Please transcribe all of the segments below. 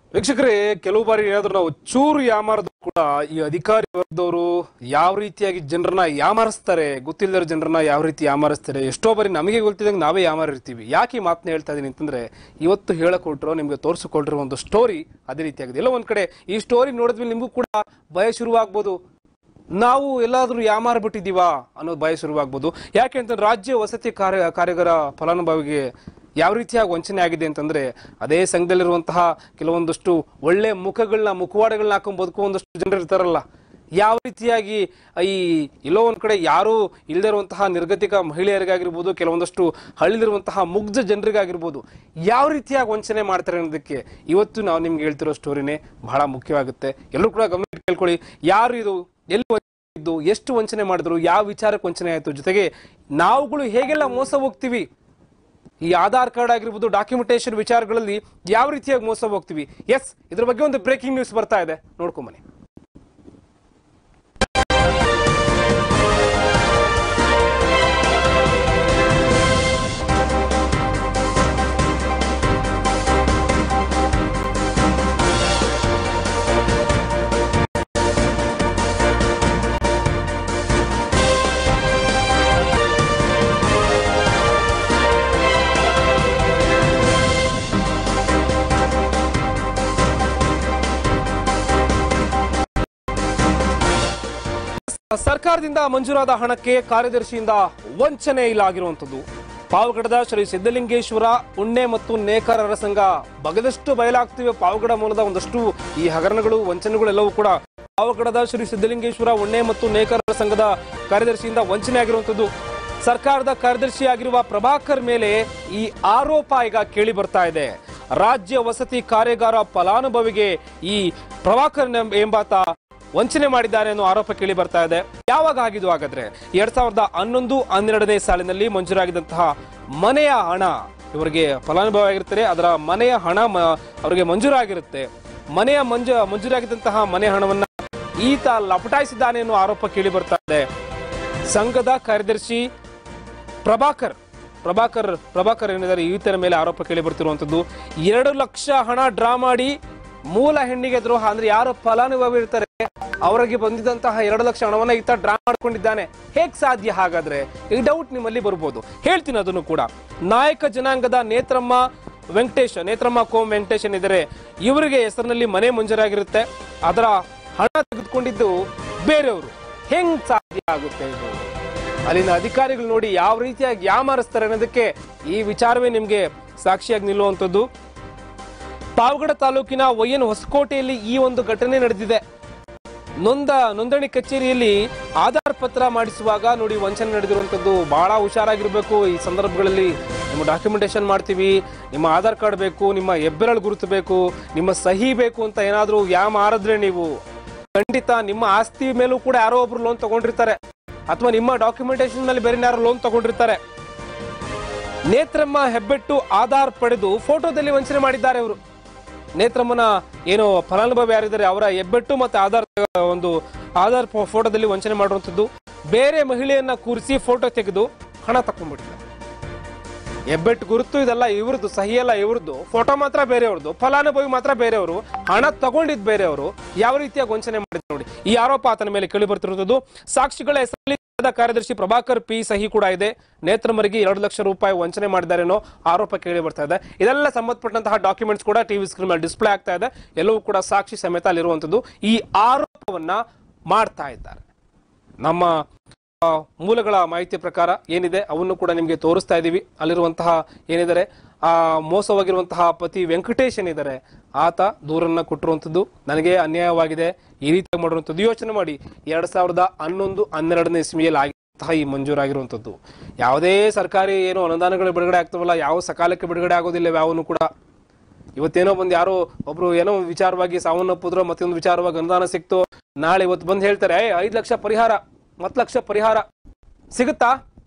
ವೀಕ್ಷಕರೇ ಕೆಲವು ಬಾರಿ ಏನಾದ್ರು ನಾವು ಚೂರು ಯಾಮಾರದು ಕೂಡ ಈ ಅಧಿಕಾರಿ ವರ್ಗದವರು ಯಾವ ರೀತಿಯಾಗಿ ಜನರನ್ನ ಯಾಮಾರಿಸ್ತಾರೆ ಗೊತ್ತಿಲ್ಲದ ಜನರನ್ನ ಯಾವ ರೀತಿ ಯಾಮಾರಿಸ್ತಾರೆ ಎಷ್ಟೋ ಬಾರಿ ನಮಗೆ ಗೊತ್ತಿದ್ದಂಗೆ ನಾವೇ ಯಾಮಾರಿರ್ತೀವಿ ಯಾಕೆ ಈ ಮಾತನ್ನ ಹೇಳ್ತಾ ಇದೀನಿ ಅಂತಂದ್ರೆ ಇವತ್ತು ಹೇಳಕೊಟ್ರೋ ನಿಮ್ಗೆ ತೋರಿಸಿಕೊಟ್ಟಿರೋ ಒಂದು ಸ್ಟೋರಿ ಅದೇ ರೀತಿಯಾಗಿದೆ ಎಲ್ಲ ಒಂದ್ ಕಡೆ ಈ ಸ್ಟೋರಿ ನೋಡಿದ್ಮೇಲೆ ನಿಮಗೂ ಕೂಡ ಭಯ ಶುರುವಾಗ್ಬೋದು ನಾವು ಎಲ್ಲಾದ್ರೂ ಯಾಮಾರ ಬಿಟ್ಟಿದ್ದೀವಾ ಅನ್ನೋದು ಭಯ ಶುರುವಾಗ್ಬೋದು ಯಾಕೆ ಅಂತಂದ್ರೆ ರಾಜ್ಯ ವಸತಿ ಕಾರ್ಯ ಕಾರ್ಯಗರ ಫಲಾನುಭವಿಗೆ ಯಾವ ರೀತಿಯಾಗಿ ವಂಚನೆ ಆಗಿದೆ ಅಂತಂದ್ರೆ ಅದೇ ಸಂಘದಲ್ಲಿರುವಂತಹ ಕೆಲವೊಂದಷ್ಟು ಒಳ್ಳೆ ಮುಖಗಳನ್ನ ಮುಖವಾಡಗಳನ್ನ ಹಾಕೊಂಡು ಬದುಕುವ ಒಂದಷ್ಟು ಜನರು ಇರ್ತಾರಲ್ಲ ಯಾವ ರೀತಿಯಾಗಿ ಈ ಎಲ್ಲೋ ಒಂದ್ ಕಡೆ ಯಾರು ಇಲ್ಲದೆ ಇರುವಂತಹ ನಿರ್ಗತಿಕ ಮಹಿಳೆಯರಿಗಾಗಿರ್ಬೋದು ಕೆಲವೊಂದಷ್ಟು ಹಳ್ಳಿಲಿರುವಂತಹ ಮುಗ್ಧ ಜನರಿಗಾಗಿರ್ಬೋದು ಯಾವ ರೀತಿಯಾಗಿ ವಂಚನೆ ಮಾಡ್ತಾರೆ ಅನ್ನೋದಕ್ಕೆ ಇವತ್ತು ನಾವು ನಿಮ್ಗೆ ಹೇಳ್ತಿರೋ ಸ್ಟೋರಿನೇ ಬಹಳ ಮುಖ್ಯವಾಗುತ್ತೆ ಎಲ್ಲರೂ ಕೂಡ ಗಮನ ಕೇಳ್ಕೊಳ್ಳಿ ಯಾರು ಇದು ಎಲ್ಲಿ ಇದ್ದು ಎಷ್ಟು ವಂಚನೆ ಮಾಡಿದ್ರು ಯಾವ ವಿಚಾರಕ್ಕೆ ವಂಚನೆ ಆಯಿತು ಜೊತೆಗೆ ನಾವುಗಳು ಹೇಗೆಲ್ಲ ಮೋಸ ಹೋಗ್ತೀವಿ ಈ ಆಧಾರ್ ಕಾರ್ಡ್ ಆಗಿರ್ಬೋದು ಡಾಕ್ಯುಮೆಂಟೇಶನ್ ವಿಚಾರಗಳಲ್ಲಿ ಯಾವ ರೀತಿಯಾಗಿ ಮೋಸ ಹೋಗ್ತೀವಿ ಎಸ್ ಇದ್ರ ಬಗ್ಗೆ ಒಂದು ಬ್ರೇಕಿಂಗ್ ನ್ಯೂಸ್ ಬರ್ತಾ ಇದೆ ನೋಡ್ಕೊಂಬನ್ನಿ ಸರ್ಕಾರದಿಂದ ಮಂಜೂರಾದ ಹಣಕ್ಕೆ ಕಾರ್ಯದರ್ಶಿಯಿಂದ ವಂಚನೆ ಇಲ್ಲ ಆಗಿರುವಂತದ್ದು ಪಾವಗಡದ ಶ್ರೀ ಸಿದ್ದಲಿಂಗೇಶ್ವರ ಉಣ್ಣೆ ಮತ್ತು ನೇಕಾರರ ಸಂಘ ಬಗದಷ್ಟು ಬಯಲಾಗ್ತಿವೆ ಪಾವಗಡ ಮೂಲದ ಒಂದಷ್ಟು ಈ ಹಗರಣಗಳು ವಂಚನೆಗಳೆಲ್ಲವೂ ಕೂಡ ಪಾವಗಡದ ಶ್ರೀ ಸಿದ್ದಲಿಂಗೇಶ್ವರ ಉಣ್ಣೆ ಮತ್ತು ನೇಕಾರರ ಸಂಘದ ಕಾರ್ಯದರ್ಶಿಯಿಂದ ವಂಚನೆ ಆಗಿರುವಂತದ್ದು ಸರ್ಕಾರದ ಕಾರ್ಯದರ್ಶಿ ಆಗಿರುವ ಪ್ರಭಾಕರ್ ಮೇಲೆ ಈ ಆರೋಪ ಈಗ ಕೇಳಿ ಬರ್ತಾ ಇದೆ ರಾಜ್ಯ ವಸತಿ ಕಾರ್ಯಾಗಾರ ಫಲಾನುಭವಿಗೆ ಈ ಪ್ರಭಾಕರ್ ಎಂಬ- ಎಂಬಾತ ವಂಚನೆ ಮಾಡಿದ್ದಾರೆ ಅನ್ನೋ ಆರೋಪ ಕೇಳಿ ಬರ್ತಾ ಇದೆ ಯಾವಾಗ ಆಗಿದ್ದು ಹಾಗಾದ್ರೆ ಎರಡ್ ಸಾವಿರದ ಹನ್ನೊಂದು ಹನ್ನೆರಡನೇ ಸಾಲಿನಲ್ಲಿ ಮಂಜೂರಾಗಿದ್ದಂತಹ ಮನೆಯ ಹಣ ಇವರಿಗೆ ಫಲಾನುಭವಿ ಆಗಿರ್ತಾರೆ ಅದರ ಮನೆಯ ಹಣ ಮ- ಅವರಿಗೆ ಮಂಜೂರಾಗಿರುತ್ತೆ ಮನೆಯ ಮಂಜು ಮಂಜೂರಾಗಿದ್ದಂತಹ ಮನೆ ಹಣವನ್ನ ಈತ ಲಪಟಾಯಿಸಿದ್ದಾನೆ ಅನ್ನೋ ಆರೋಪ ಕೇಳಿ ಬರ್ತಾ ಇದೆ ಸಂಘದ ಕಾರ್ಯದರ್ಶಿ ಪ್ರಭಾಕರ್ ಪ್ರಭಾಕರ್ ಪ್ರಭಾಕರ್ ಏನಿದ್ದಾರೆ ಈತನ ಮೇಲೆ ಆರೋಪ ಕೇಳಿ ಬರ್ತಿರುವಂತದ್ದು ಎರಡು ಲಕ್ಷ ಹಣ ಡ್ರಾ ಮಾಡಿ ಮೂಲ ಹೆಣ್ಣಿಗೆ ದ್ರೋಹ ಅಂದ್ರೆ ಯಾರು ಫಲಾನುಭವಿ ಇರ್ತಾರೆ ಅವರಿಗೆ ಬಂದಿದ್ದಂತಹ ಎರಡು ಲಕ್ಷ ಹಣವನ್ನ ಈತ ಡ್ರಾ ಮಾಡ್ಕೊಂಡಿದ್ದಾನೆ ಹೇಗ್ ಸಾಧ್ಯ ಹಾಗಾದ್ರೆ ಈ ಡೌಟ್ ನಿಮ್ಮಲ್ಲಿ ಬರ್ಬೋದು ಹೇಳ್ತೀನಿ ಅದನ್ನು ಕೂಡ ನಾಯಕ ಜನಾಂಗದ ನೇತ್ರಮ್ಮ ವೆಂಕಟೇಶ್ ನೇತ್ರಮ್ಮ ಕೋಮ್ ವೆಂಕಟೇಶ್ ಏನಿದ್ದಾರೆ ಇವರಿಗೆ ಹೆಸರಿನಲ್ಲಿ ಮನೆ ಮಂಜೂರಾಗಿರುತ್ತೆ ಅದರ ಹಣ ತೆಗೆದುಕೊಂಡಿದ್ದು ಬೇರೆಯವರು ಹೆಂಗ್ ಸಾಧ್ಯ ಆಗುತ್ತೆ ಇದು ಅಲ್ಲಿನ ಅಧಿಕಾರಿಗಳು ನೋಡಿ ಯಾವ ರೀತಿಯಾಗಿ ಯಾಮಾರಿಸ್ತಾರೆ ಅನ್ನೋದಕ್ಕೆ ಈ ವಿಚಾರವೇ ನಿಮ್ಗೆ ಸಾಕ್ಷಿಯಾಗಿ ನಿಲ್ಲುವಂಥದ್ದು ಪಾವಗಡ ತಾಲೂಕಿನ ಒಯ್ಯನ್ ಹೊಸಕೋಟೆಯಲ್ಲಿ ಈ ಒಂದು ಘಟನೆ ನಡೆದಿದೆ ನೊಂದ ನೋಂದಣಿ ಕಚೇರಿಯಲ್ಲಿ ಆಧಾರ್ ಪತ್ರ ಮಾಡಿಸುವಾಗ ನೋಡಿ ವಂಚನೆ ನಡೆದಿರುವಂಥದ್ದು ಬಹಳ ಹುಷಾರಾಗಿರ್ಬೇಕು ಈ ಸಂದರ್ಭಗಳಲ್ಲಿ ನಿಮ್ಮ ಡಾಕ್ಯುಮೆಂಟೇಶನ್ ಮಾಡ್ತೀವಿ ನಿಮ್ಮ ಆಧಾರ್ ಕಾರ್ಡ್ ಬೇಕು ನಿಮ್ಮ ಹೆಬ್ಬೆರಳು ಗುರುತು ಬೇಕು ನಿಮ್ಮ ಸಹಿ ಬೇಕು ಅಂತ ಏನಾದರೂ ಯಾ ಮಾರಿದ್ರೆ ನೀವು ಖಂಡಿತ ನಿಮ್ಮ ಆಸ್ತಿ ಮೇಲೂ ಕೂಡ ಯಾರೋ ಒಬ್ರು ಲೋನ್ ತಗೊಂಡಿರ್ತಾರೆ ಅಥವಾ ನಿಮ್ಮ ಡಾಕ್ಯುಮೆಂಟೇಶನ್ ಮೇಲೆ ಬೇರೆ ಯಾರೋ ಲೋನ್ ತಗೊಂಡಿರ್ತಾರೆ ನೇತ್ರಮ್ಮ ಹೆಬ್ಬೆಟ್ಟು ಆಧಾರ್ ಪಡೆದು ಫೋಟೋದಲ್ಲಿ ವಂಚನೆ ಮಾಡಿದ್ದಾರೆ ಅವರು ನೇತ್ರಮ್ಮನ ಏನು ಫಲಾನುಭವಿ ಯಾರಿದ್ದಾರೆ ಅವರ ಹೆಬ್ಬೆಟ್ಟು ಮತ್ತೆ ಆಧಾರ್ ಒಂದು ಆಧಾರ್ ಫೋ- ಫೋಟೋದಲ್ಲಿ ವಂಚನೆ ಮಾಡುವಂಥದ್ದು ಬೇರೆ ಮಹಿಳೆಯನ್ನ ಕೂರಿಸಿ ಫೋಟೋ ತೆಗೆದು ಹಣ ತಕೊಂಡ್ಬಿಟ್ಟಿದ್ದಾರೆ ಹೆಬ್ಬೆಟ್ಟು ಗುರುತು ಇದೆಲ್ಲ ಇವ್ರದ್ದು ಸಹಿ ಎಲ್ಲ ಇವ್ರದ್ದು ಫೋಟೋ ಮಾತ್ರ ಬೇರೆಯವ್ರದ್ದು ಫಲಾನುಭವಿ ಮಾತ್ರ ಬೇರೆಯವರು ಹಣ ತಗೊಂಡಿದ್ ಬೇರೆಯವರು ಯಾವ ರೀತಿಯಾಗಿ ವಂಚನೆ ಮಾಡಿದ್ರು ನೋಡಿ ಈ ಆರೋಪ ಆತನ ಮೇಲೆ ಕೇಳಿ ಬರ್ತಿರುವುದು ಸಾಕ್ಷಿಗಳ ಹೆಸರಲ್ಲಿ ಸಂಘದ ಕಾರ್ಯದರ್ಶಿ ಪ್ರಭಾಕರ್ ಪಿ ಸಹಿ ಕೂಡ ಇದೆ ನೇತ್ರಮರಿಗೆ ಎರಡು ಲಕ್ಷ ರೂಪಾಯಿ ವಂಚನೆ ಮಾಡಿದ್ದಾರೆ ಅನ್ನೋ ಆರೋಪ ಕೇಳಿ ಬರ್ತಾ ಇದೆ ಇದೆಲ್ಲ ಸಂಬಂಧಪಟ್ಟಂತಹ ಡಾಕ್ಯುಮೆಂಟ್ಸ್ ಕೂಡ ಟಿವಿ ಸ್ಕ್ರೀನ್ ಮೇಲೆ ಡಿಸ್ಪ್ಲೇ ಆಗ್ತಾ ಇದೆ ಎಲ್ಲವೂ ಕೂಡ ಸಾಕ್ಷಿ ಸಮೇತ ಅಲ್ಲಿರುವಂತದ್ದು ಈ ಆರೋಪವನ್ನ ಮಾಡ್ತಾ ಇದ್ದಾರೆ ನಮ್ಮ ಆ, ಮೂಲಗಳ ಮಾಹಿತಿ ಪ್ರಕಾರ ಏನಿದೆ ಅವನ್ನು ಕೂಡ ನಿಮಗೆ ತೋರಿಸ್ತಾ ಇದ್ದೀವಿ ಅಲ್ಲಿರುವಂತಹ ಏನಿದ್ದಾರೆ ಆ ಮೋಸವಾಗಿರುವಂತಹ ಪತಿ ವೆಂಕಟೇಶ್ ಏನಿದ್ದಾರೆ ಆತ ದೂರನ್ನ ಕೊಟ್ಟಿರುವಂಥದ್ದು ನನಗೆ ಅನ್ಯಾಯವಾಗಿದೆ ಈ ರೀತಿ ಮಾಡಿರುವಂಥದ್ದು ಯೋಚನೆ ಮಾಡಿ ಎರಡ್ ಸಾವಿರದ ಹನ್ನೊಂದು ಹನ್ನೆರಡನೇ ಇಸ್ವಿಯಲ್ಲಿ ಆಗಿರುವಂತಹ ಈ ಮಂಜೂರಾಗಿರುವಂಥದ್ದು ಯಾವುದೇ ಸರ್ಕಾರಿ ಏನು ಅನುದಾನಗಳು ಬಿಡುಗಡೆ ಆಗ್ತವಲ್ಲ ಯಾವ ಸಕಾಲಕ್ಕೆ ಬಿಡುಗಡೆ ಆಗೋದಿಲ್ಲ ಯಾವನು ಕೂಡ ಇವತ್ತೇನೋ ಬಂದು ಯಾರೋ ಒಬ್ರು ಏನೋ ಒಂದ್ ವಿಚಾರವಾಗಿ ಸಾವನ್ನಪ್ಪಿದ್ರು ಮತ್ತೊಂದು ವಿಚಾರವಾಗಿ ಅನುದಾನ ಸಿಕ್ತು ನಾಳೆ ಇವತ್ತು ಬಂದು ಹೇಳ್ತಾರೆ "ಏ, ಐದ್ ಲಕ್ಷ ಪರಿಹಾರ ಮತ್ ಲಕ್ಷ ಪರಿಹಾರ ಸಿಗುತ್ತಾ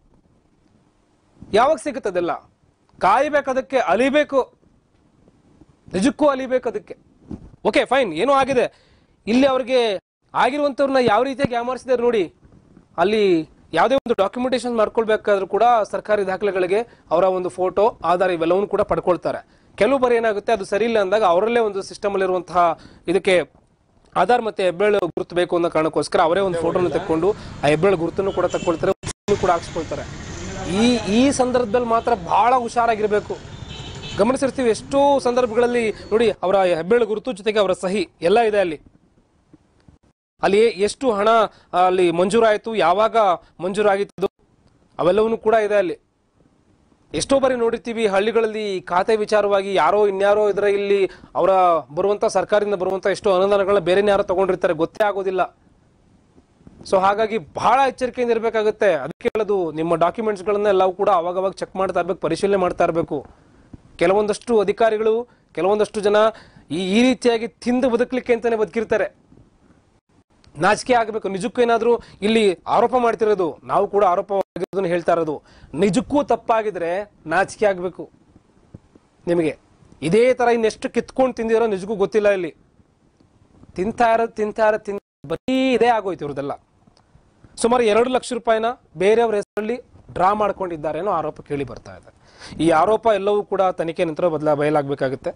ಯಾವಾಗ ಸಿಗುತ್ತದೆಲ್ಲ ಕಾಯ್ಬೇಕು ಅದಕ್ಕೆ ಅಲಿಬೇಕು ನಿಜಕ್ಕೂ ಅಲಿಬೇಕು ಅದಕ್ಕೆ ಓಕೆ ಫೈನ್ ಏನೋ ಆಗಿದೆ ಇಲ್ಲಿ ಅವ್ರಿಗೆ ಆಗಿರುವಂತವ್ರನ್ನ ಯಾವ ರೀತಿಯಾಗಿ ಯಾಮಾರಿಸಿದಾರೆ ನೋಡಿ ಅಲ್ಲಿ ಯಾವುದೇ ಒಂದು ಡಾಕ್ಯುಮೆಂಟೇಶನ್ ಮಾಡ್ಕೊಳ್ಬೇಕಾದ್ರೂ ಕೂಡ ಸರ್ಕಾರಿ ದಾಖಲೆಗಳಿಗೆ ಅವರ ಒಂದು ಫೋಟೋ ಆಧಾರ್ ಇವೆಲ್ಲವನ್ನು ಕೂಡ ಪಡ್ಕೊಳ್ತಾರೆ ಕೆಲವು ಬಾರಿ ಏನಾಗುತ್ತೆ ಅದು ಸರಿ ಇಲ್ಲ ಅಂದಾಗ ಅವರಲ್ಲೇ ಒಂದು ಸಿಸ್ಟಮ್ ಅಲ್ಲಿರುವಂತಹ ಇದಕ್ಕೆ ಆಧಾರ್ ಮತ್ತೆ ಹೆಬ್ಬೆರಳು ಗುರುತು ಬೇಕು ಅನ್ನೋ ಕಾರಣಕ್ಕೋಸ್ಕರ ಅವರೇ ಒಂದು ಫೋಟೋನ ತೆಕ್ಕೊಂಡು ಆ ಹೆಬ್ಬೆರಳು ಗುರುತನ್ನು ಕೂಡ ತಕ್ಕೊಳ್ತಾರೆ ಒಂದು ಕೂಡ ಹಾಕ್ಸ್ಕೊಳ್ತಾರೆ ಈ ಈ ಸಂದರ್ಭದಲ್ಲಿ ಮಾತ್ರ ಬಹಳ ಹುಷಾರಾಗಿರ್ಬೇಕು ಗಮನಿಸಿರ್ತೀವಿ ಎಷ್ಟೋ ಸಂದರ್ಭಗಳಲ್ಲಿ ನೋಡಿ ಅವರ ಹೆಬ್ಬೆರಳು ಗುರುತು ಜೊತೆಗೆ ಅವರ ಸಹಿ ಎಲ್ಲ ಇದೆ ಅಲ್ಲಿ ಅಲ್ಲಿ ಎಷ್ಟು ಹಣ ಅಲ್ಲಿ ಮಂಜೂರಾಯಿತು ಯಾವಾಗ ಮಂಜೂರಾಗಿತ್ತು ಅವೆಲ್ಲವನ್ನೂ ಕೂಡ ಇದೆ ಅಲ್ಲಿ ಎಷ್ಟೋ ಬಾರಿ ನೋಡಿರ್ತೀವಿ ಹಳ್ಳಿಗಳಲ್ಲಿ ಖಾತೆ ವಿಚಾರವಾಗಿ ಯಾರೋ ಇನ್ಯಾರೋ ಇದರ ಇಲ್ಲಿ ಅವರ ಬರುವಂತ ಸರ್ಕಾರದಿಂದ ಬರುವಂತ ಎಷ್ಟೋ ಅನುದಾನಗಳನ್ನ ಬೇರೆ ಯಾರೋ ತಗೊಂಡಿರ್ತಾರೆ ಗೊತ್ತೇ ಆಗೋದಿಲ್ಲ ಸೊ ಹಾಗಾಗಿ ಬಹಳ ಎಚ್ಚರಿಕೆಯಿಂದ ಇರಬೇಕಾಗುತ್ತೆ ಅದಕ್ಕೆ ಹೇಳೋದು ನಿಮ್ಮ ಡಾಕ್ಯುಮೆಂಟ್ಸ್ ಗಳನ್ನ ಎಲ್ಲವೂ ಕೂಡ ಅವಾಗವಾಗ ಚೆಕ್ ಮಾಡ್ತಾ ಇರ್ಬೇಕು ಪರಿಶೀಲನೆ ಮಾಡ್ತಾ ಇರಬೇಕು ಕೆಲವೊಂದಷ್ಟು ಅಧಿಕಾರಿಗಳು ಕೆಲವೊಂದಷ್ಟು ಜನ ಈ ಈ ರೀತಿಯಾಗಿ ತಿಂದು ಬದುಕಲಿಕ್ಕೆ ಅಂತಾನೆ ಬದುಕಿರ್ತಾರೆ ನಾಚಿಕೆ ಆಗಬೇಕು ನಿಜಕ್ಕೂ ಏನಾದ್ರೂ ಇಲ್ಲಿ ಆರೋಪ ಮಾಡ್ತಿರೋದು ನಾವು ಕೂಡ ಆರೋಪವಾಗಿರೋದನ್ನ ಹೇಳ್ತಾ ಇರೋದು ನಿಜಕ್ಕೂ ತಪ್ಪಾಗಿದ್ರೆ ನಾಚಿಕೆ ಆಗಬೇಕು ನಿಮಗೆ ಇದೇ ತರ ಇನ್ನೆಷ್ಟು ಕಿತ್ಕೊಂಡು ತಿಂದಿರೋ ನಿಜಕ್ಕೂ ಗೊತ್ತಿಲ್ಲ ಇಲ್ಲಿ ತಿಂತಾ ಇರೋದು ತಿಂತಾ ಇರೋದು ತಿನ್ ಬರೀ ಇದೇ ಆಗೋಯ್ತು ಇವ್ರದೆಲ್ಲ ಸುಮಾರು ಎರಡು ಲಕ್ಷ ರೂಪಾಯಿನ ಬೇರೆಯವ್ರ ಹೆಸರಲ್ಲಿ ಡ್ರಾ ಮಾಡ್ಕೊಂಡಿದ್ದಾರೆ ಅನ್ನೋ ಆರೋಪ ಕೇಳಿ ಬರ್ತಾ ಇದೆ ಈ ಆರೋಪ ಎಲ್ಲವೂ ಕೂಡ ತನಿಖೆ ನಂತರ ಬದಲ ಬಯಲಾಗಬೇಕಾಗುತ್ತೆ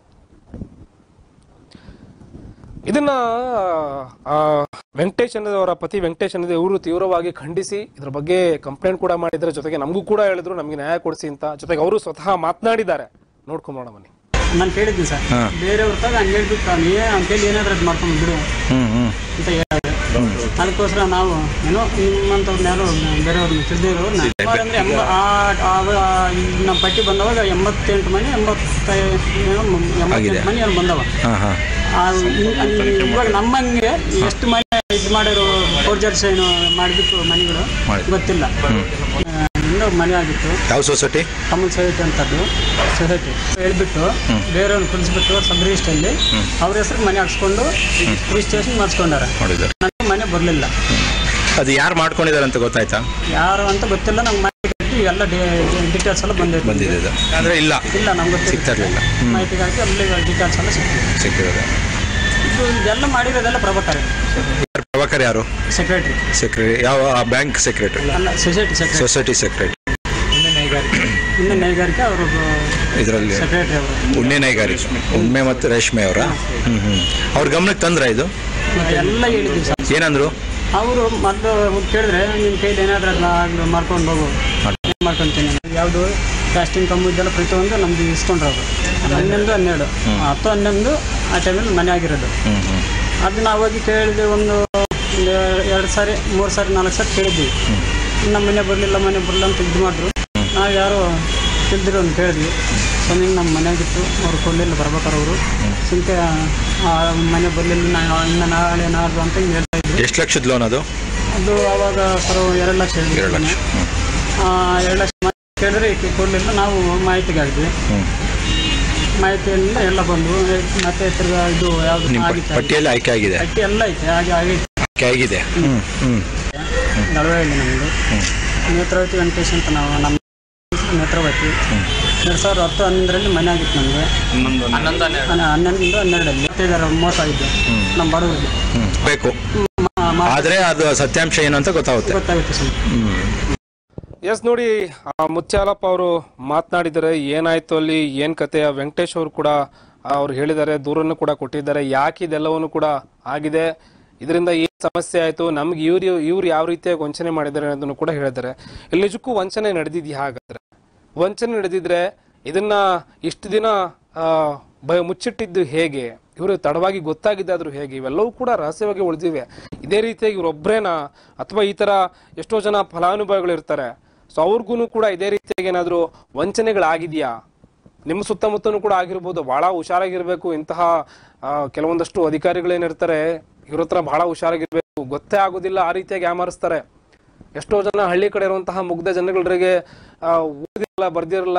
ಇದನ್ನ ಆ, ವೆಂಕಟೇಶ್ ಅನ್ನೋದು ಅವರ ಪತಿ ವೆಂಕಟೇಶ್ ಅನ್ನೋದು ಇವರು ತೀವ್ರವಾಗಿ ಖಂಡಿಸಿ ಇದ್ರ ಬಗ್ಗೆ ಕಂಪ್ಲೇಂಟ್ ಕೂಡ ಮಾಡಿದ್ದಾರೆ ಜೊತೆಗೆ ನಮಗೂ ಕೂಡ ಹೇಳಿದ್ರು ನಮಗೆ ನ್ಯಾಯ ಕೊಡಿಸಿ ಅಂತ ಜೊತೆಗೆ ಅವರು ಸ್ವತಃ ಮಾತನಾಡಿದ್ದಾರೆ ನೋಡ್ಕೊಂಬೋಣ ಬನ್ನಿ ನಾನು ಕೇಳಿದ್ದೀನಿ ಸರ್ ಬೇರೆಯವ್ರ ತಾಗ ಹಂಗೆ ಹೇಳ್ಬಿಟ್ಟು ನೀ ಅವ್ನ ಕೈಲಿ ಏನಾದ್ರೂ ಅದು ಮಾಡ್ಕೊಂಡು ಬಿಡು ಹ್ಮ್ ಹ್ಮ್ ಅಂತ ಹೇಳಿದೆ ಅದಕ್ಕೋಸ್ಕರ ನಾವು ಏನೋ ನಿಮ್ಮಂಥವ್ರನ್ನ ಯಾರು ಬೇರೆಯವ್ರನ್ನ ತಿಳಿದಿರೋರು ಅಂದ್ರೆ ಎಂಬ ಆ- ಆ- ಆ- ಈ ನಮ್ಮ ಪಟ್ಟಿ ಬಂದವಾಗ ಎಂಬತ್ತೆಂಟು ಮನೆ ಎಂಬತ್ತೈದು ಏನೋ ಎಂಬತ್ತೆಂಟು ಮನೆ ಏನು ಬಂದವ ಹಾ ಹಾ ಆ, ಇ- ಅಲ್ಲಿ ಇವಾಗ ನಮ್ಮಂಗೆ ಎಷ್ಟು ಮನೆ ಇದು ಮಾಡಿರೋ ಫೋರ್ಜರ್ಸ್ ಏನು ಮಾಡಿಬಿಟ್ಟು ಮನೆಗಳು ಮಾಡಿ- ಗೊತ್ತಿಲ್ಲ ಆ, ಇನ್ನೂ ಮನೆ ಆಗಿತ್ತು ಯಾವ ಸೊಸೈಟಿ ಕಮಲ್ ಸೊಸೈಟಿ ಅಂತದ್ದು ಸೊಸೈಟಿ ಹೇಳ್ಬಿಟ್ಟು ಬೇರೆಯವ್ರನ್ನ ಕುಳಿಸ್ಬಿಟ್ಟು ಸಬ್ ರಿಜಿಸ್ಟ್ರಲ್ಲಿ ಅವ್ರ ಹೆಸರು ಮನೆ ಹಾಕ್ಸ್ಕೊಂಡು ರಿಜಿಸ್ಟ್ರೇಷನ್ ಮಾಡಿಸ್ಕೊಂಡಾರೆ ನೋಡಿದ್ದಾರೆ ನನಗೆ ಮನೆ ಬರಲಿಲ್ಲ ಅದು ಯಾರು ಮಾಡ್ಕೊಂಡಿದ್ದಾರೆ ಅಂತ ಗೊತ್ತಾಯ್ತಾ ಯಾರು ಅಂತ ಗೊತ್ತಿಲ್ಲ ನಮ್ಗೆ ಮನೆ ಕಟ್ಟಿ ಎಲ್ಲ ಡೀಟೇಲ್ಸ್ ಎಲ್ಲ ಬಂದಿದೆ ಬಂದಿದೆ ಇದು ಅಂದ್ರೆ ಇಲ್ಲ ಇಲ್ಲ ನಮ್ಗೆ ಸಿಗ್ತಾ ಗೊತ್ತಿಲ್ಲ ಇರಲಿಲ್ಲ ಮಾಹಿತಿಗಾಗಿ ಅಲ್ಲಿ ಡೀಟೇಲ್ಸ್ ಎಲ್ಲ ಸಿಗ್ತಿದೆ ಸಿಕ್ಕಿರೋದು ಇದು ಇದೆಲ್ಲ ಮಾಡಿರೋದೆಲ್ಲ ಪ್ರಭಾಕರ್ ಯಾರು ಪ್ರಭಾಕರ್ ಯಾರು ಸೆಕ್ರೆಟ್ರಿ ಸೆಕ್ರೆಟರಿ ಯಾವ ಬ್ಯಾಂಕ್ ಸೆಕ್ರೆಟರಿ ಅಲ್ಲ ಸೊಸೈಟಿ ಸೆಕ್ರೆಟರಿ ಸೊಸೈಟಿ ಸೆಕ್ರೆಟರಿ ಇನ್ನು ನೈಗಾರಿಕೆ ಅವರು ಇದರಲ್ಲಿ ಸೆಕ್ರೆಟರಿ ಅವರು ಉಣ್ಣೆ ನೈಗಾರಿಕೆ ಉಣ್ಣೆ ಮತ್ತು ರೇಷ್ಮೆ ಅವರ ಹ್ಮ್ ಹ್ಮ್ ಅವ್ರ ಗಮನಕ್ಕೆ ತಂದ್ರ ಇದು ಎಲ್ಲ ಹೇಳಿದ್ವಿ ಸರ್ ಏನಂದ್ರು ಅವರು ಮೊದಲು ಕೇಳಿದ್ರೆ ನಿಮ್ಮ ಕೈಲಿ ಏನಾದ್ರೂ ಅದನ್ನ ಆಗ್ಲಿ ಮಾಡ್ಕೊಂಡು ಹೋಗು ಏನ್ ಮಾಡ್ಕೊಂತೀನಿ ಯಾವುದು ಕಾಸ್ಟಿಂಗ್ ಕಮ್ಮಿ ಇದೆಲ್ಲ ಪ್ರತಿಯೊಂದು ನಮ್ದು ಇಸ್ಕೊಂಡ್ರು ಅವರು ಹನ್ನೊಂದು ಹನ್ನೆರಡು ಹತ್ತು ಹನ್ನೊಂದು ಆ ಟೈಮಲ್ಲಿ ಮನೆ ಆಗಿರೋದು ಹ್ಮ್ ಹ್ಮ್ ಅದು ನಾವು ಹೋಗಿ ಕೇಳಿದ್ವಿ ಒಂದು ಒಂದು ಎರಡು ಸಾರಿ ಮೂರು ಸಾರಿ ನಾಲ್ಕು ಸಾರಿ ಕೇಳಿದ್ವಿ ನಮ್ಮ ಮನೆ ಬರಲಿಲ್ಲ ಮನೆ ಬರಲಿಲ್ಲ ಅಂತ ಇದು ಮಾಡಿದ್ರು ನಾವು ಯಾರೋ ತಿಳಿದಿರೋ ಒಂದು ಕೇಳಿದ್ವಿ ಸ್ವಾಮಿ ನಮ್ಮ ಮನೆಯಾಗಿತ್ತು ಅವ್ರು ಕೊಡಲಿಲ್ಲ ಬರ್ಬೇಕಾರೆ ಅವರು ಸುಮ್ಕೆ ಆ ಮನೆ ಬರಲಿಲ್ಲ ನಾ ಇನ್ನು ನಾಳೆ ನಾಡ್ದು ಅಂತ ಹಿಂಗೆ ಹೇಳ್ತಾ ಇದ್ರು ಎಷ್ಟು ಲಕ್ಷದ ಲೋನ್ ಅದು ಅದು ಅವಾಗ ಸರ್ ಎರಡು ಲಕ್ಷ ಹೇಳಿದ್ರು ಎರಡು ಲಕ್ಷ ಹ್ಮ್ ಆ, ಎರಡು ಲಕ್ಷ ಮಾಹಿತಿ ಕೇಳಿದ್ರೆ ಈಕೆ ಕೊಡಲಿಲ್ಲ ನಾವು ಮಾಹಿತಿಗೆ ಆಗಿದ್ವಿ ಹ್ಮ್ ಮಾಹಿತಿಯಿಂದ ಎಲ್ಲ ಬಂದು ಮತ್ತೆ ತಿರ್ಗಾ ಇದು ಯಾವುದು ನಿಮ್ಮ ಆಗಿತ್ತು ಪಟ್ಟಿಯಲ್ಲಿ ಆಯ್ಕೆ ಆಗಿದೆ ಅಕ್ಕಿ ಎಲ್ಲ ಐತೆ ಹಾಗೆ ಆಗೈತೆ ಆಯ್ಕೆ ಆಗಿದೆ ಹ್ಮ್ ಹ್ಮ್ ನಳವಳ್ಳಿ ನಮ್ಮದು ನೇತ್ರಾವತಿ ವೆಂಕಟೇಶ್ ಅಂತ ನಾವು ನಮ್ಮ ಹೆಸರು ನೇತ್ರಾವತಿ ಎರಡು ಸಾವಿರದ ಹತ್ತು ಹನ್ನೊಂದರಲ್ಲಿ ಮನೆ ಆಗಿತ್ತು ನಮಗೆ ಹನ್ನೊಂದರಿಂದ ಹನ್ನೆರಡರಲ್ಲಿ ಹತ್ತೈದರ ಮೋಸ ಆಗಿದ್ದು ನಮ್ಮ ಬಡವರಿಗೆ ಹ್ಮ್ ಬೇಕು ಮ- ಮ- ಆದ್ರೆ ಅದು ಸತ್ಯಾಂಶ ಏನು ಅಂತ ಗೊತ್ತಾಗುತ್ತೆ ಗೊತ್ತಾಗುತ್ತೆ ಸರ್ ಹ್ಮ್ ಎಸ್ ನೋಡಿ ಆ ಮುತ್ಯಾಲಪ್ಪ ಅವರು ಮಾತನಾಡಿದ್ದಾರೆ ಏನಾಯ್ತು ಅಲ್ಲಿ ಏನ್ ಕತೆ ಆ ವೆಂಕಟೇಶ್ ಅವರು ಕೂಡ ಅವ್ರು ಹೇಳಿದ್ದಾರೆ ದೂರನ್ನು ಕೂಡ ಕೊಟ್ಟಿದ್ದಾರೆ ಯಾಕೆ ಇದೆಲ್ಲವನ್ನು ಕೂಡ ಆಗಿದೆ ಇದರಿಂದ ಏನ್ ಸಮಸ್ಯೆ ಆಯ್ತು ನಮ್ಗೆ ಇವ್ರು ಇವ್ರು ಯಾವ ರೀತಿಯಾಗಿ ವಂಚನೆ ಮಾಡಿದ್ದಾರೆ ಅನ್ನೋದನ್ನು ಕೂಡ ಹೇಳಿದ್ದಾರೆ ಇಲ್ಲಿ ನಿಜಕ್ಕೂ ವಂಚನೆ ನಡೆದಿದ್ಯಾ ಹಾಗಾದ್ರೆ ವಂಚನೆ ನಡೆದಿದ್ರೆ ಇದನ್ನ ಇಷ್ಟು ದಿನ ಆ, ಭಯ ಮುಚ್ಚಿಟ್ಟಿದ್ದು ಹೇಗೆ ಇವರು ತಡವಾಗಿ ಗೊತ್ತಾಗಿದ್ದಾದ್ರು ಹೇಗೆ ಇವೆಲ್ಲವೂ ಕೂಡ ರಹಸ್ಯವಾಗಿ ಉಳಿದಿವೆ ಇದೇ ರೀತಿಯಾಗಿ ಇವರೊಬ್ಬರೇನಾ ಅಥವಾ ಈ ತರ ಎಷ್ಟೋ ಜನ ಫಲಾನುಭವಿಗಳು ಇರ್ತಾರೆ ಸೊ ಅವ್ರಿಗೂ ಕೂಡ ಇದೇ ರೀತಿಯಾಗಿ ಏನಾದರೂ ವಂಚನೆಗಳಾಗಿದೆಯಾ ನಿಮ್ಮ ಸುತ್ತಮುತ್ತನೂ ಕೂಡ ಆಗಿರ್ಬೋದು ಬಹಳ ಹುಷಾರಾಗಿರ್ಬೇಕು ಇಂತಹ ಆ, ಕೆಲವೊಂದಷ್ಟು ಅಧಿಕಾರಿಗಳೇನಿರ್ತಾರೆ ಇವ್ರ ಹತ್ರ ಬಹಳ ಹುಷಾರಾಗಿರ್ಬೇಕು ಗೊತ್ತೇ ಆಗೋದಿಲ್ಲ ಆ ರೀತಿಯಾಗಿ ಯಾಮಾರಿಸ್ತಾರೆ ಎಷ್ಟೋ ಜನ ಹಳ್ಳಿ ಕಡೆ ಇರುವಂತಹ ಮುಗ್ಧ ಜನಗಳಿಗೆ ಆ, ಓದಿರಲ್ಲ ಬರ್ದಿರಲ್ಲ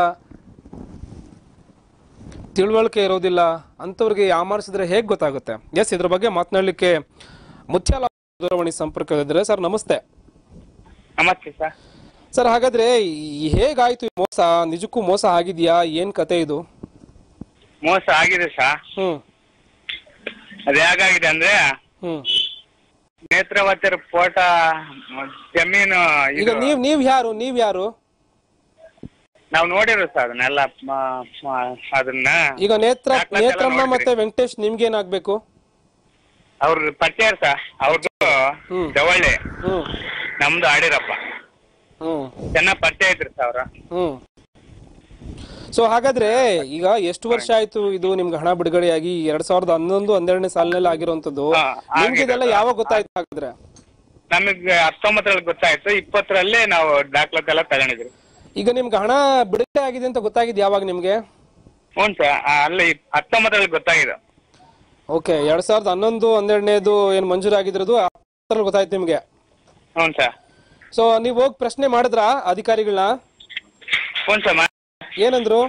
ತಿಳುವಳಿಕೆ ಇರೋದಿಲ್ಲ ಅಂಥವ್ರಿಗೆ ಯಾಮಾರಿಸಿದ್ರೆ ಹೇಗೆ ಗೊತ್ತಾಗುತ್ತೆ ಎಸ್ ಇದ್ರ ಬಗ್ಗೆ ಮಾತನಾಡಲಿಕ್ಕೆ ಮುತ್ಯಾಲ ದೂರವಾಣಿ ಸಂಪರ್ಕದಿದ್ರೆ ಸರ್ ನಮಸ್ತೆ ನಮಸ್ತೆ ಸರ್ ಸರ್ ಹಾಗಾದ್ರೆ ಈ ಹೇಗಾಯ್ತು ಈ ಮೋಸ ನಿಜಕ್ಕೂ ಮೋಸ ಆಗಿದ್ಯಾ ಏನ್ ಕತೆ ಇದು ಮೋಸ ಆಗಿದೆ ಸರ್ ಹ್ಮ್ ಅದು ಹೇಗಾಗಿದೆ ಅಂದ್ರೆ ಹ್ಮ್ ನೇತ್ರಾವತಿರ ಫೋಟ ಜಮೀನು ಈಗ ಇದು ನೀವ್ ನೀವ್ ಯಾರು ನೀವ್ ಯಾರು ನಾವು ನೋಡಿರೋ ಸರ್ ಅದನ್ನೆಲ್ಲ ಮ- ಮ- ಅದನ್ನ ಈಗ ನೇತ್ರ ದಾಖಲಾತಿ ಎಲ್ಲ ನೇತ್ರಮ್ಮ ನೋಡಿದ್ರಿ. ಮತ್ತೆ ವೆಂಕಟೇಶ್ ನಿಮ್ಗೇನಾಗ್ಬೇಕು ಅವ್ರ ಪರಿಚಯ ಸರ್ ಅವ್ರದ್ದು ಹ್ಮ್. ಜವಳ್ಳಿ ಹ್ಮ್ ನಮ್ದು ಆಡಿರಪ್ಪ ಹ್ಮ್ ಚೆನ್ನಾಗ್ ಪರಿಚಯ ಇದ್ರಿ ಸರ್ ಅವ್ರ ಹ್ಮ್ ಸೊ ಹಾಗಾದ್ರೆ ಈಗ ಎಷ್ಟು ವರ್ಷ ಆಯ್ತು ಇದು ನಿಮ್ಗೆ ಹಣ ಬಿಡುಗಡೆಯಾಗಿ ಎರಡ್ ಸಾವಿರದ ಹನ್ನೊಂದು ಹನ್ನೆರಡನೇ ಸಾಲಿನಲ್ಲಿ ಆಗಿರುವಂತದ್ದು ಹಾ, ನಿಮ್ಗೆ ಇದೆಲ್ಲ ಆಗಿದೆ. ಯಾವಾಗ ಗೊತ್ತಾಯ್ತು ಹಾಗಾದ್ರೆ ನಮಗೆ ಹತ್ತೊಂಬತ್ತರಲ್ಲಿ ಗೊತ್ತಾಯ್ತು ಇಪ್ಪತ್ತರಲ್ಲಿ ನಾವು ದಾಖಲಾತಿ ಎಲ್ಲ ತಗೊಂಡಿದ್ರಿ ಈಗ ನಿಮ್ಗೆ ಹಣ ಬಿಡುಗಡೆ ಆಗಿದೆ ಅಂತ ಗೊತ್ತಾಗಿದ್ದು ಯಾವಾಗ ನಿಮ್ಗೆ ಹ್ಞೂ ಸರ್ ಅಲ್ಲಿ ಹತ್ತೊಂಬತ್ತರಲ್ಲಿ ಗೊತ್ತಾಗಿದೆ ಓಕೆ ಎರಡ್ ಸಾವಿರದ ಹನ್ನೊಂದು ಹನ್ನೆರಡನೇದು ಏನ್ ಮಂಜೂರಾಗಿದ್ರದು ಹತ್ತರಲ್ಲಿ ಗೊತ್ತಾಯ್ತು ನಿಮ್ಗೆ ಹ್ಞೂ ಸರ್ ಸೊ ನೀವ್ ಹೋಗಿ ಪ್ರಶ್ನೆ ಮಾಡಿದ್ರ ಅಧಿಕಾರಿಗಳನ್ನ ಹ್ಞೂ ಸರ್ ಮಾ- ಏನಂದ್ರು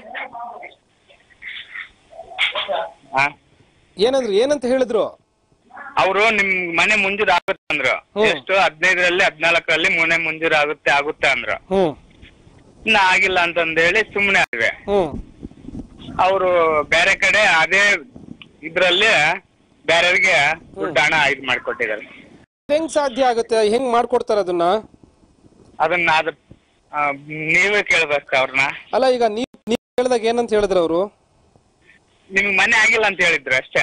ಹಾ ಏನಂದ್ರು ಏನಂತ ಹೇಳಿದ್ರು ಅವರು ನಿಮ್ ಮನೆ ಮುಂಜೂರು ಆಗುತ್ತೆ ಅಂದ್ರು ಹ್ಮ್. ಎಷ್ಟು ಹದಿನೈದರಲ್ಲಿ ಹದಿನಾಲ್ಕರಲ್ಲಿ ಮನೆ ಮುಂಜೂರು ಆಗುತ್ತೆ ಆಗುತ್ತೆ ಅಂದ್ರು ಹ್ಮ್ ಇನ್ನ ಆಗಿಲ್ಲ ಅಂತಂದೇಳಿ ಸುಮ್ಮನೆ ಆದ್ವಿ ಹ್ಮ್ ಅವರು ಬೇರೆ ಕಡೆ ಅದೇ ಇದ್ರಲ್ಲಿ ಬೇರೆಯವ್ರಿಗೆ ದುಡ್ಡು ಹಣ ಇದು ಮಾಡಿಕೊಟ್ಟಿದ್ದಾರೆ ಹೆಂಗ್ ಸಾಧ್ಯ ಆಗುತ್ತೆ ಹೆಂಗ್ ಮಾಡ್ಕೊಡ್ತಾರ ಅದನ್ನ ಅದನ್ನ ಅದ ಆ, ನೀವೇ ಕೇಳ್ಬೇಕು ಅವ್ರನ್ನ ಅಲ್ಲ ಈಗ ನೀವ್ ನೀವ್ ಹೇಳಿದಾಗ ಏನಂತ ಹೇಳಿದ್ರು ಅವರು ನಿಮ್ಗೆ ಮನೆ ಆಗಿಲ್ಲ ಅಂತ ಹೇಳಿದ್ರು ಅಷ್ಟೇ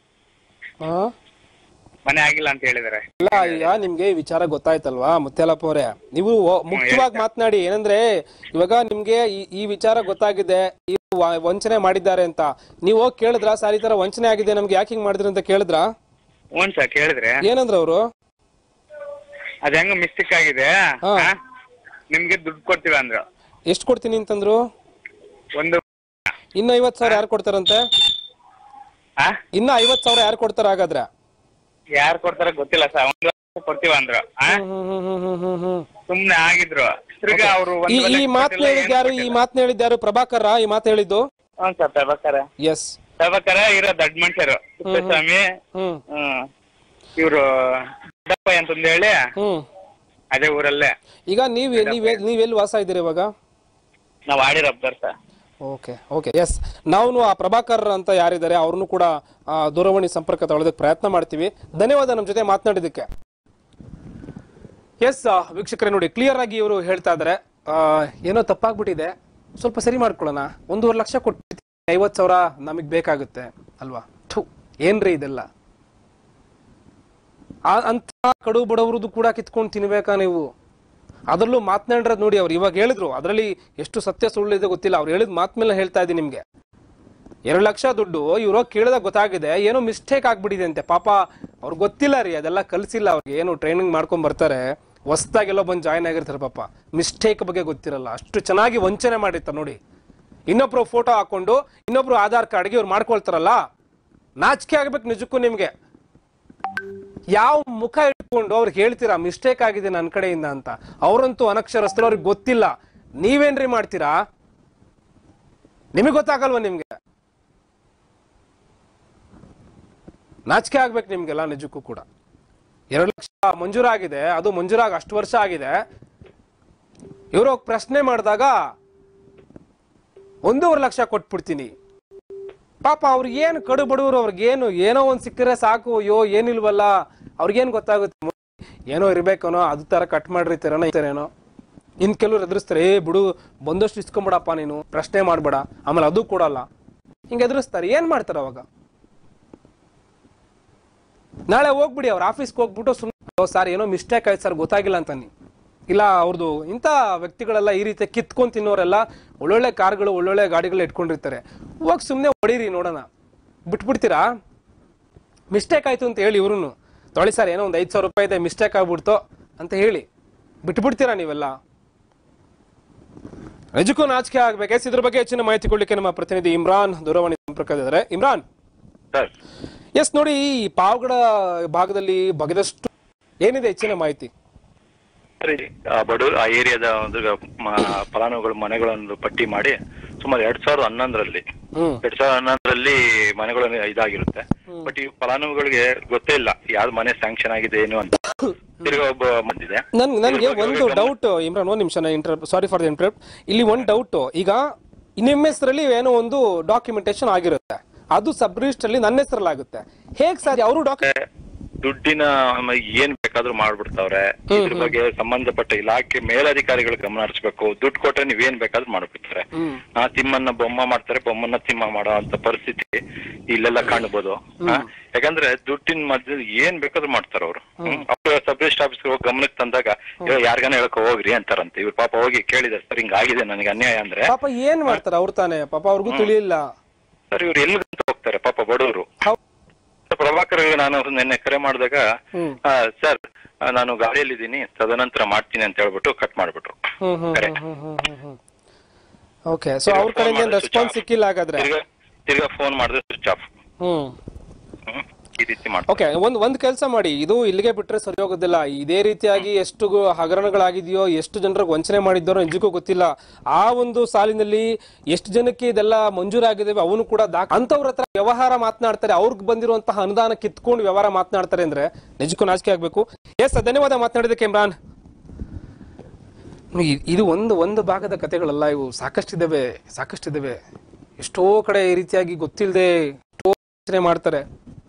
ಮನೆ ಆಗಿಲ್ಲ ಅಂತ ಹೇಳಿದಾರೆ ಇಲ್ಲ ಈಗ ನಿಮ್ಗೆ ಈ ವಿಚಾರ ಗೊತ್ತಾಯ್ತಲ್ವಾ ಮುತ್ಯಾಲಪ್ಪ ಅವರೇ ನೀವು ಒ- ಮುಖ್ಯವಾಗಿ ಮಾತನಾಡಿ ಏನಂದ್ರೆ ಇವಾಗ ನಿಮ್ಗೆ ಈ- ಈ ವಿಚಾರ ಗೊತ್ತಾಗಿದೆ ಈ ವ- ವಂಚನೆ ಮಾಡಿದ್ದಾರೆ ಅಂತ ನೀವು ಹೋಗಿ ಕೇಳಿದ್ರ ಸರ್ ಈ ತರ ವಂಚನೆ ಆಗಿದೆ ನಮ್ಗೆ ಯಾಕೆ ಹಿಂಗ್ ಮಾಡಿದ್ರಿ ಅಂತ ಕೇಳಿದ್ರ ಹ್ಞೂ ಸರ್ ಕೇಳಿದ್ರೆ ಏನಂದ್ರ ಅವರು ಅದ್ ಹೆಂಗ ಮಿಸ್ಟೇಕ್ ಆಗಿದೆ ಹಾ. ಆ? ನಿಮ್ಗೆ ದುಡ್ಡು ಕೊಡ್ತೀವಿ ಅಂದ್ರು ಎಷ್ಟು ಕೊಡ್ತೀನಿ ಅಂತಂದ್ರು ಒಂದು ಇನ್ನ ಐವತ್ ಸಾವಿರ ಯಾರು ಕೊಡ್ತಾರಂತೆ ಆ ಇನ್ನ ಐವತ್ ಸಾವಿರ ಯಾರು ಕೊಡ್ತಾರ ಹಾಗಾದ್ರೆ ಯಾರು ಕೊಡ್ತಾರ ಗೊತ್ತಿಲ್ಲ ಸರ್ ಒಂದು ಲಕ್ಷ ಕೊಡ್ತೀವಿ ಅಂದ್ರು ಆ? ಹ್ಮ್ ಹ್ಮ್ ಹ್ಮ್ ಹ್ಮ್ ಹ್ಮ್ ಹ್ಮ್ ಸುಮ್ನೆ ಆಗಿದ್ರು ತಿರ್ಗಾ ಅವರು ಈ ಈ ಮಾತನ್ನ ಹೇಳಿದ್ ಯಾರು ಈ ಮಾತನ್ನ ಹೇಳಿದ್ ಯಾರು ಪ್ರಭಾಕರ್ ಈ ಮಾತು ಹೇಳಿದ್ದು ಹ್ಞೂ ಸರ್ ಪ್ರಭಾಕರ ಎಸ್ ಪ್ರಭಾಕರ ಇರೋ ದೊಡ್ಡ ಮನುಷ್ಯರು ತಿಪ್ಪೇಸ್ವಾಮಿ ಹ್ಮ್ ಹ್ಮ್ ಇವ್ರು ದಪ್ಪ ಅಂತಂದು ಹೇಳಿ ಹ್ಮ್ ಅದೇ ಊರಲ್ಲೇ ಈಗ ನೀವ್ ನೀವ್ ನೀವೆಲ್ಲಿ ವಾಸ ಇದ್ದೀರಿ ಇವಾಗ ನಾವ್ ಆಡಿರಬ್ದರ್ ಸರ್ ಓಕೆ ಓಕೆ ಎಸ್ ನಾವು ಆ ಪ್ರಭಾಕರ್ ಅಂತ ಯಾರಿದ್ದಾರೆ ಅವ್ರನ್ನು ಕೂಡ ಆ, ದೂರವಾಣಿ ಸಂಪರ್ಕ ತಗೊಳ್ಳೋದಕ್ಕೆ ಪ್ರಯತ್ನ ಮಾಡ್ತೀವಿ ಧನ್ಯವಾದ ನಮ್ಮ ಜೊತೆ ಮಾತನಾಡಿದ್ದಕ್ಕೆ ಎಸ್ ವೀಕ್ಷಕರೇ ನೋಡಿ ಕ್ಲಿಯರ್ ಆಗಿ ಇವರು ಹೇಳ್ತಾ ಇದ್ದಾರೆ ಆ, ಏನೋ ತಪ್ಪಾಗ್ಬಿಟ್ಟಿದೆ ಸ್ವಲ್ಪ ಸರಿ ಮಾಡ್ಕೊಳ್ಳೋಣ ಒಂದೂವರೆ ಲಕ್ಷ ಕೊಟ್ಟು ಐವತ್ತು ಸಾವಿರ ನಮಗೆ ಬೇಕಾಗುತ್ತೆ ಅಲ್ವಾ ಥು ಏನ್ರಿ ಇದೆಲ್ಲ ಆ ಅಂತ ಕಡು ಬಡವರದು ಕೂಡ ಕಿತ್ಕೊಂಡು ತಿನ್ಬೇಕಾ ನೀವು ಅದರಲ್ಲೂ ಮಾತನಾಡಿರೋದು ನೋಡಿ ಅವ್ರು ಇವಾಗ ಹೇಳಿದ್ರು ಅದರಲ್ಲಿ ಎಷ್ಟು ಸತ್ಯ ಸುಳ್ಳು ಇದೆ ಗೊತ್ತಿಲ್ಲ ಅವ್ರು ಹೇಳಿದ ಮಾತ್ ಮೇಲೆ ಹೇಳ್ತಾ ಇದ್ದೀನಿ ನಿಮ್ಗೆ ಎರಡು ಲಕ್ಷ ದುಡ್ಡು ಇವ್ರು ಕೇಳಿದಾಗ ಗೊತ್ತಾಗಿದೆ ಏನೋ ಮಿಸ್ಟೇಕ್ ಆಗ್ಬಿಟ್ಟಿದೆ ಅಂತೆ ಪಾಪ ಅವ್ರಿಗೆ ಗೊತ್ತಿಲ್ಲ ರೀ ಅದೆಲ್ಲ ಕಲಿಸಿಲ್ಲ ಅವ್ರಿಗೆ ಏನು ಟ್ರೈನಿಂಗ್ ಮಾಡ್ಕೊಂಡ್ ಬರ್ತಾರೆ ಹೊಸ್ದಾಗೆಲ್ಲೋ ಬಂದು ಜಾಯ್ನ್ ಆಗಿರ್ತಾರೆ ಪಾಪ ಮಿಸ್ಟೇಕ್ ಬಗ್ಗೆ ಗೊತ್ತಿರಲ್ಲ ಅಷ್ಟು ಚೆನ್ನಾಗಿ ವಂಚನೆ ಮಾಡಿರ್ತಾರೆ ನೋಡಿ ಇನ್ನೊಬ್ರು ಫೋಟೋ ಹಾಕೊಂಡು ಇನ್ನೊಬ್ರು ಆಧಾರ್ ಕಾರ್ಡ್ಗೆ ಇವ್ರು ಮಾಡ್ಕೊಳ್ತಾರಲ್ಲ ನಾಚಿಕೆ ಆಗ್ಬೇಕು ನಿಜಕ್ಕೂ ನಿಮ್ಗೆ ಯಾವ ಮುಖ ಇಟ್ಕೊಂಡು ಅವ್ರಿಗೆ ಹೇಳ್ತೀರಾ ಮಿಸ್ಟೇಕ್ ಆಗಿದೆ ನನ್ನ ಕಡೆಯಿಂದ ಅಂತ ಅವರಂತೂ ಅನಕ್ಷರಸ್ಥರು ಅವ್ರಿಗೆ ಗೊತ್ತಿಲ್ಲ ನೀವೇನ್ರಿ ಮಾಡ್ತೀರಾ ನಿಮಗೆ ಗೊತ್ತಾಗಲ್ವಾ ನಿಮ್ಗೆ ನಾಚಿಕೆ ಆಗ್ಬೇಕು ನಿಮ್ಗೆಲ್ಲ ನಿಜಕ್ಕೂ ಕೂಡ ಎರಡು ಲಕ್ಷ ಮಂಜೂರಾಗಿದೆ ಅದು ಮಂಜೂರಾಗಿ ಅಷ್ಟು ವರ್ಷ ಆಗಿದೆ ಇವರು ಹೋಗಿ ಪ್ರಶ್ನೆ ಮಾಡಿದಾಗ ಒಂದೂವರೆ ಲಕ್ಷ ಕೊಟ್ಬಿಡ್ತೀನಿ ಪಾಪ ಅವ್ರಿಗೆ ಏನು ಕಡು ಬಡವರು ಅವ್ರಿಗೇನು ಏನೋ ಒಂದು ಸಿಕ್ಕರೆ ಸಾಕು ಅಯ್ಯೋ ಏನಿಲ್ವಲ್ಲ ಅವ್ರಿಗೇನು ಗೊತ್ತಾಗುತ್ತೆ ಏನೋ ಇರ್ಬೇಕನೋ ಅದು ತರ ಕಟ್ ಮಾಡ್ರಿ ತೆರನ ಏನೋ ಇನ್ ಕೆಲವ್ರು ಎದುರಿಸ್ತಾರೆ ಏ ಬಿಡು ಬಂದಷ್ಟು ಇಸ್ಕೊಂಬಿಡಪ್ಪ ನೀನು ಪ್ರಶ್ನೆ ಮಾಡ್ಬೇಡ ಆಮೇಲೆ ಅದು ಕೊಡಲ್ಲ ಹಿಂಗೆ ಎದುರಿಸ್ತಾರೆ ಏನ್ ಮಾಡ್ತಾರೆ ಅವಾಗ ನಾಳೆ ಹೋಗ್ಬಿಡಿ ಅವ್ರ ಆಫೀಸ್ಗೆ ಹೋಗ್ಬಿಟ್ಟು ಸುಮ್ಮನೆ ಸರ್ ಏನೋ ಮಿಸ್ಟೇಕ್ ಆಯ್ತು ಸರ್ ಗೊತ್ತಾಗಿಲ್ಲ ಅಂತಾನೆ ಇಲ್ಲ ಅವ್ರದ್ದು ಇಂಥ ವ್ಯಕ್ತಿಗಳೆಲ್ಲ ಈ ರೀತಿ ಕಿತ್ಕೊಂಡ್ ತಿನ್ನೋರೆಲ್ಲ ಒಳ್ಳೊಳ್ಳೆ ಕಾರ್ಗಳು ಒಳ್ಳೊಳ್ಳೆ ಗಾಡಿಗಳು ಇಟ್ಕೊಂಡಿರ್ತಾರೆ ಹೋಗಿ ಸುಮ್ಮನೆ ಹೊಡೀರಿ ನೋಡೋಣ ಬಿಟ್ಬಿಡ್ತೀರಾ ಮಿಸ್ಟೇಕ್ ಆಯ್ತು ಅಂತ ಹೇಳಿ ಇವ್ರು ತೊಳಿ ಸರ್ ಏನೋ ಒಂದು ಐದು ಸಾವಿರ ರೂಪಾಯಿ ಇದೆ ಮಿಸ್ಟೇಕ್ ಆಗ್ಬಿಡ್ತು ಅಂತ ಹೇಳಿ ಬಿಟ್ಬಿಡ್ತೀರಾ ನೀವೆಲ್ಲ ನಿಜಕ್ಕೂ ನಾಚಿಕೆ ಆಗ್ಬೇಕು ಎಸ್ ಇದ್ರ ಬಗ್ಗೆ ಹೆಚ್ಚಿನ ಮಾಹಿತಿ ಕೊಡ್ಲಿಕ್ಕೆ ನಮ್ಮ ಪ್ರತಿನಿಧಿ ಇಮ್ರಾನ್ ದೂರವಾಣಿ ಸಂಪರ್ಕದಿದ್ದಾರೆ ಇಮ್ರಾನ್ ಸರ್ ಎಸ್ ನೋಡಿ ಈ ಪಾವಗಡ ಭಾಗದಲ್ಲಿ ಬಗೆದಷ್ಟು ಏನಿದೆ ಹೆಚ್ಚಿನ ಮಾಹಿತಿ ಸರಿ ಆ ಬಡವರು ಆ ಏರಿಯಾದ ಒಂದು ಮ- ಫಲಾನುಭವಿಗಳ ಮನೆಗಳನ್ನು ಪಟ್ಟಿ ಮಾಡಿ ಸುಮಾರು ಎರಡ್ ಸಾವಿರದ ಹನ್ನೊಂದರಲ್ಲಿ ಹ್ಮ್ ಎರಡ್ ಸಾವಿರದ ಹನ್ನೊಂದರಲ್ಲಿ ಮನೆಗಳು ಇದಾಗಿರುತ್ತೆ ಬಟ್ ಈ ಫಲಾನುಭವಿಗಳಿಗೆ ಗೊತ್ತೇ ಇಲ್ಲ ಯಾವ್ದು ಮನೆ ಸ್ಯಾಂಕ್ಷನ್ ಆಗಿದೆ ಏನು ಅಂತ ತಿರ್ಗಾ ಒಬ್ಬ ಬಂದಿದೆ ನನ್ ನನ್ಗೆ ಒಂದು ಡೌಟ್ ಇಮ್ರಾನ್ ಒಂದ್ ನಿಮಿಷ inter sorry for the interrupt ಇಲ್ಲಿ ಒಂದು ಡೌಟ್ ಈಗ ನಿಮ್ಮ ಹೆಸರಲ್ಲಿ ಏನೋ ಒಂದು ಡಾಕ್ಯುಮೆಂಟೇಶನ್ ಆಗಿರುತ್ತೆ ಅದು ಸಬ್ ರಿಜಿಸ್ಟರ್ ಅಲ್ಲಿ ನನ್ನ ಹೆಸರಲ್ಲಿ ಆಗುತ್ತೆ ಹೇಗ್ ಸರ್ ಅವರು ಡಾಕ್ಯುಮೆಂಟ್ ದುಡ್ಡಿನ ಮ- ಏನ್ ಬೇಕಾದ್ರೂ ಮಾಡ್ಬಿಡ್ತಾವ್ರೆ ಇದ್ರ ಬಗ್ಗೆ ಸಂಬಂಧಪಟ್ಟ ಇಲಾಖೆ ಮೇಲಧಿಕಾರಿಗಳು ಗಮನ ಹರಿಸ್ಬೇಕು ದುಡ್ಡು ಕೊಟ್ರೆ ನೀವೇನ್ ಬೇಕಾದ್ರೂ ಮಾಡ್ಬಿಡ್ತಾರೆ ಆ ತಿಮ್ಮನ್ನ ಬೊಮ್ಮ ಮಾಡ್ತಾರೆ ಬೊಮ್ಮನ್ನ ತಿಮ್ಮ ಮಾಡೋ ಅಂತ ಪರಿಸ್ಥಿತಿ ಇಲ್ಲೆಲ್ಲ ಕಾಣಬಹುದು ಆ, ಯಾಕಂದ್ರೆ ದುಡ್ಡಿನ ಮಧ್ಯದಲ್ಲಿ ಏನ್ ಬೇಕಾದ್ರೂ ಮಾಡ್ತಾರ ಅವ್ರು ಅವ್ರು ಸಬ್ ರಿಜಿಸ್ಟರ್ ಆಫೀಸ್ ಹೋಗಿ ಗಮನಕ್ಕೆ ತಂದಾಗ ಯಾರಿಗಾನ ಹೇಳ್ಕೊ ಹೋಗ್ರಿ ಅಂತಾರಂತೆ ಇವ್ರು ಪಾಪ ಹೋಗಿ ಕೇಳಿದಾರೆ ಸರ್ ಹಿಂಗಾಗಿದೆ ನನಗೆ ಅನ್ಯಾಯ ಅಂದ್ರೆ ಪಾಪ ಏನ್ ಮಾಡ್ತಾರೆ ಅವ್ರು ತಾನೇ ಪಾಪ ಅವ್ರಿಗೂ ತಿಳಿಯಿಲ್ಲ ಸರ್ ಇವ್ರು ಎಲ್ಲಿಗಂತ ಹೋಗ್ತಾರೆ ಪಾಪ ಬಡವರು ಹೌ- ಪ್ರಭಾಕರ್ ನಾನು ನಿನ್ನೆ ಕರೆ ಮಾಡಿದಾಗ ಹ್ಮ್. ಸರ್ ನಾನು ಗಾಡಿಯಲ್ಲಿದ್ದೀನಿ ತದನಂತರ ಮಾಡ್ತೀನಿ ಅಂತ ಹೇಳ್ಬಿಟ್ಟು ಕಟ್ ಮಾಡ್ಬಿಟ್ರು ಹ್ಮ್ ಹ್ಮ್ ಕರೆ ಹ್ಮ್ ಹ್ಮ್ ಹ್ಮ್ ಹ್ಮ್ ಓಕೆ ಸೊ ಅವ್ರ ಕಡೆಯಿಂದ ಏನ್ ರೆಸ್ಪಾನ್ಸ್ ಸಿಕ್ಕಿಲ್ಲ ಹಾಗಾದ್ರೆ ತಿರ್ಗಾ ತಿರ್ಗಾ ಫೋನ್ ಮಾಡಿದ್ರೆ ಸ್ವಿಚ್ ಆಫ್ ಹ್ಮ್ ಈ ರೀತಿ ಮಾಡ್ತಾರೆ ಓಕೆ ಒಂದ್ ಒಂದ್ ಕೆಲಸ ಮಾಡಿ ಇದು ಇಲ್ಲಿಗೆ ಬಿಟ್ರೆ ಸರಿ ಹೋಗೋದಿಲ್ಲ ಇದೇ ರೀತಿಯಾಗಿ ಎಷ್ಟು ಗು- ಹಗರಣಗಳಾಗಿದೆಯೋ ಎಷ್ಟು ಜನರಿಗೆ ವಂಚನೆ ಮಾಡಿದ್ದಾರೋ ನಿಜಕ್ಕೂ ಗೊತ್ತಿಲ್ಲ ಆ ಒಂದು ಸಾಲಿನಲ್ಲಿ ಎಷ್ಟು ಜನಕ್ಕೆ ಇದೆಲ್ಲ ಮಂಜೂರಾಗಿದ್ದಾವೆ ಅವನು ಕೂಡ ದಾಖ ಅಂತವ್ರ ಹತ್ರ ವ್ಯವಹಾರ ಮಾತನಾಡ್ತಾರೆ ಅವ್ರಿಗೆ ಬಂದಿರುವಂತಹ ಅನುದಾನ ಕಿತ್ಕೊಂಡು ವ್ಯವಹಾರ ಮಾತನಾಡ್ತಾರೆ ಅಂದ್ರೆ ನಿಜಕ್ಕೂ ನಾಚಿಕೆ ಆಗ್ಬೇಕು ಎಸ್ ಧನ್ಯವಾದ ಮಾತನಾಡಿದಕ್ಕೆ ಇಮ್ರಾನ್ ಇ- ಇದು ಒಂದು ಒಂದು ಭಾಗದ ಕಥೆಗಳಲ್ಲ ಇವು ಸಾಕಷ್ಟಿದ್ದಾವೆ ಸಾಕಷ್ಟಿದ್ದಾವೆ ಎಷ್ಟೋ ಕಡೆ ಈ ರೀತಿಯಾಗಿ ಗೊತ್ತಿಲ್ಲದೆ ಎಷ್ಟೋ ಯೋಚನೆ ಮಾಡ್ತಾರೆ